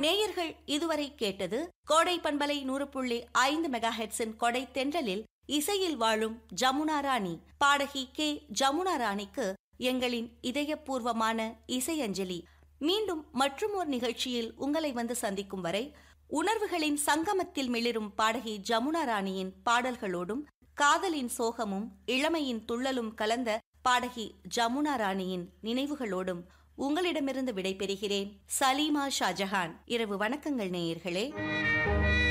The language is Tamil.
நேயர்கள் இதுவரை கேட்டது கோடை பண்பலை நூறு புள்ளி ஐந்து மெகா ஹெட்ஸின் கொடை தென்றலில் இசையில் வாழும் ஜமுனா ராணி பாடகி கே ஜமுனா ராணிக்கு எங்களின் இதயபூர்வமான இசையஞ்சலி மீண்டும் மற்றுமோர் நிகழ்ச்சியில் உங்களை வந்து சந்திக்கும் வரை உணர்வுகளின் சங்கமத்தில் மிளிரும் பாடகி ஜமுனா ராணியின் பாடல்களோடும் காதலின் சோகமும் இளமையின் துள்ளலும் கலந்த பாடகி ஜமுனா ராணியின் நினைவுகளோடும் உங்களிடமிருந்து விடைபெறுகிறேன் சலீமா ஷாஜஹான் இரவு வணக்கங்கள் நேயர்களே